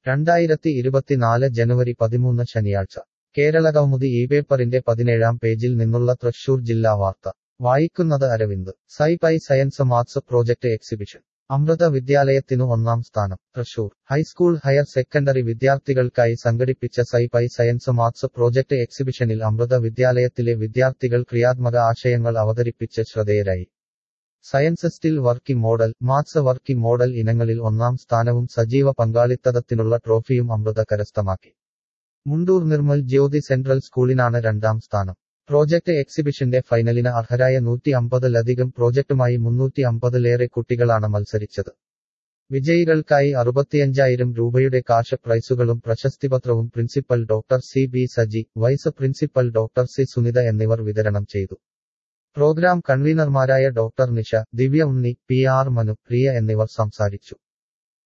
രണ്ടായിരത്തി ഇരുപത്തിനാല് ജനുവരി പതിമൂന്ന് ശനിയാഴ്ച കേരളകൗമുദി ഈ പേപ്പറിന്റെ പതിനേഴാം പേജിൽ നിന്നുള്ള തൃശൂർ ജില്ലാ വാർത്ത വായിക്കുന്നത് Aravind sci pi science maths project exhibition Amrita വിദ്യാലയത്തിനു ഒന്നാം സ്ഥാനം തൃശൂർ ഹൈസ്കൂൾ ഹയർ സെക്കൻഡറി വിദ്യാർത്ഥികൾക്കായി സംഘടിപ്പിച്ച sci pi science maths project എക്സിബിഷനിൽ അമൃത വിദ്യാലയത്തിലെ വിദ്യാർത്ഥികൾ ക്രിയാത്മക ആശയങ്ങൾ അവതരിപ്പിച്ച് ശ്രദ്ധേയരായി science still working model maths working model ഇനങ്ങളിൽ ഒന്നാം സ്ഥാനവും സജീവ പങ്കാളിത്തത്തിനുള്ള ട്രോഫിയും അമൃത കരസ്ഥമാക്കി മുണ്ടൂർ നിർമ്മൽ ജ്യോതി സെൻട്രൽ സ്കൂളിനാണ് രണ്ടാം സ്ഥാനം പ്രോജക്ട് എക്സിബിഷന്റെ ഫൈനലിന് അർഹരായ നൂറ്റി അമ്പതിലധികം പ്രോജക്റ്റുമായി മുന്നൂറ്റി അമ്പതിലേറെ കുട്ടികളാണ് മത്സരിച്ചത് വിജയികൾക്കായി അറുപത്തിയഞ്ചായിരം രൂപയുടെ കാശ് പ്രൈസുകളും പ്രശസ്തിപത്രവും principal doctor C B Saji vice principal doctor C Sunitha എന്നിവർ വിതരണം ചെയ്തു പ്രോഗ്രാം കൺവീനർമാരായ doctor Nisha Divya Unni P R Manu Priya എന്നിവർ സംസാരിച്ചു